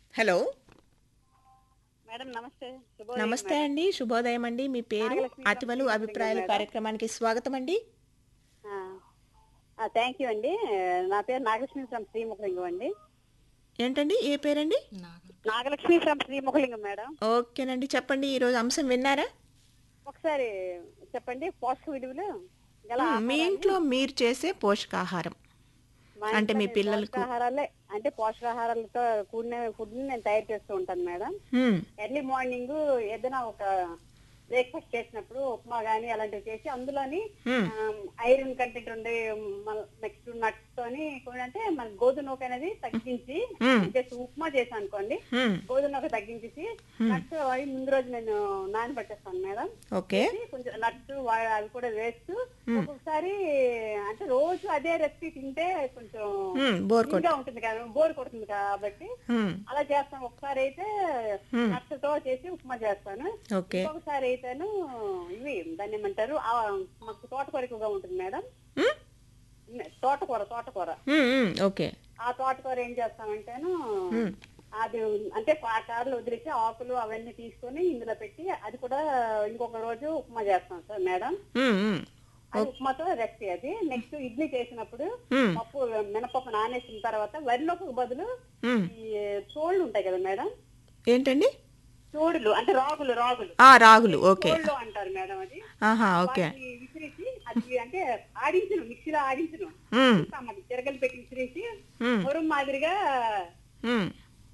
Hello madam నమస్తే శుభోదయం నమస్తే మేడం. అండి శుభోదయం అండి మీ పేరు నాగలక్ష్మి అతివలు సంస్కృతి అభిప్రాయాలు మేడం. కార్యక్రమానికి స్వాగతం అండి ఆ, ఆ, థ్యాంక్ యూ అండి నా పేరు నాగలక్ష్మి ఫ్రమ్ శ్రీముఖలింగం అండి ఏంటండి ఏ పేరండి నాగలక్ష్మి ఫ్రమ్ శ్రీముఖలింగం మేడం ఓకేనండి చెప్పండి ఈరోజు అంశం విన్నారా ఒకసారి చెప్పండి పోషక విలువలు గల మ్మ్, మీ ఆహారాన్ని ఇంట్లో మీరు చేసే పోషకాహారం మా అంటే ఇంట్లో మీ నేను పిల్లలకు- పోషకాహారాలే అంటే పోషకాహారాలతో కూడిన ఫుడ్ నేను తయారు చేస్తూ ఉంటాను మేడం మ్మ్, ఎర్లీ మార్నింగ్ ఏదైనా ఒక బ్రేక్ఫాస్ట్ చేసినప్పుడు ఉప్మా గానీ అలాంటివి చేసి అందులోని మ్మ్, ఐరన్ కంటెంట్ ఉండే నెక్స్ట్ నట్స్ తోని కొన్ని అంటే మన గోధుమ నూక అనేది తగ్గించి మ్మ్. జస్ట్ ఉప్మా చేసాను అనుకోండి మ్మ్, గోధుమ నూక తగ్గించేసి నట్స్ అవి ముందు రోజు నేను నానబెట్టేస్తాను మేడం ఓకే వేసి కొంచెం నట్స్ అవి కూడా వేస్తూ ఒక్కొక్కసారి అంటే రోజు అదే రెసిపీ తింటే కొంచెం మ్మ్, బోర్ కొట్ ఇంకా ఉంటుంది కదా బోర్ కొడుతుంది కాబట్టి మ్మ్, అలా చేస్తాను ఒకసారి అయితే మ్మ్. నట్స్ తో చేసి ఉప్మా చేస్తాను ఓకే ఇంకొకసారి అయితేను ఇవి దాన్ని ఏమంటారు ఆ, మాకు తోటకూర ఎక్కువగా ఉంటుంది మేడం మ్మ్, తోటకూర తోటకూర మ్మ్, మ్మ్, ఓకే ఆ తోటకూర ఏం చేస్తామంటేను మ్మ్. అది అంటే ఆ కారులో వదిలేసి ఆకులు అవన్నీ తీసుకొని ఇందులో పెట్టి అది కూడా ఇంకొక రోజు ఉప్మా చేస్తాం సార్ మేడం మ్మ్, మ్మ్, అది ఉప్మాతో రెసిపీ అది నెక్స్ట్ ఇడ్లీ చేసినప్పుడు మ్మ్, పప్పు మినపప్పు నానేసిన తర్వాత వరిలోకి బదులు మ్మ్. ఈ చోళ్ళు ఉంటాయి కదా మేడం ఏంటండి చోడులు అంటే రాగులు రాగులు ఆ రాగులు ఓకే చోళ్ళు అంటారు మేడం అది ఆహా ఓకే వాటిని విసిరేసి అది అంటే ఆడించను మిక్సీలో ఆడించను మ్మ్, అది తిరగలు పెట్టి విసిరేసి మ్మ్, మొరం మాదిరిగా మ్మ్,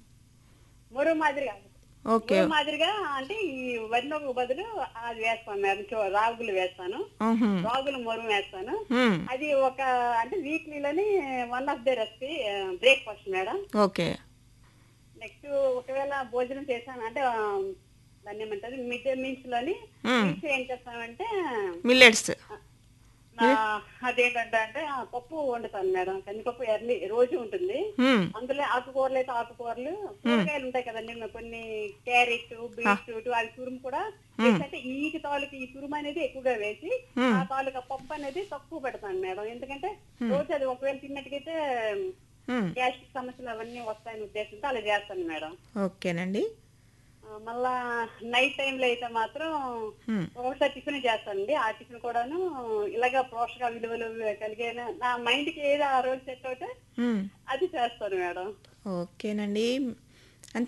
మొరం మాదిరిగా ఓకే మొరం మాదిరిగా అంటే ఈ వరినొక బదులు అది వేస్తాను మేడం చో- రాగులు వేస్తాను మ్హూ, రాగులు మొరం వేస్తాను మ్మ్, అది ఒక అంటే వీక్లీలోని one of the recipe breakfast madam okay next ఒకవేళ భోజనం చేశాను అంటే ఆ, దాన్ని ఏమంటారు మిడ్ డే మీల్స్ లోని మ్మ్. మీల్స్ ఏం చేస్తామంటే మిల్లెట్స్ ఆ, అదేంటంటే అంటే ఆ, పప్పు వండుతాను మేడం కందిపప్పు ఎర్లీ రోజు ఉంటుంది మ్మ్, అందులో ఆకుకూరలు అయితే ఆకుకూరలు కూరగాయలు ఉంటాయి కదండి మేము కొన్ని క్యారెట్ బీట్రూట్ అవి తురుము కూడా ఏంటంటే ఈ తాలూకు ఈ తురుము అనేది ఎక్కువగా వేసి ఆ తాలూకా పప్పు అనేది తక్కువ పెడతాను మేడం ఎందుకంటే రోజు అది ఒకవేళ తిన్నట్టుకైతే మ్మ్, గ్యాస్ట్రిక్ సమస్యలు అవన్నీ వస్తాయని ఉద్దేశంతో అలా చేస్తాను మేడం ఓకేనండి ఆ, మళ్ళా నైట్ టైంలో అయితే మాత్రం మ్మ్, ఒకసారి టిఫిన్ చేస్తానండి ఆ టిఫిన్ కూడాను ఇలాగా పోషక విలువలు కలిగిన నా మైండ్ కి ఏది ఆ రోజు సెట్ అవుతే మ్మ్, అది చేస్తాను మేడం ఓకేనండి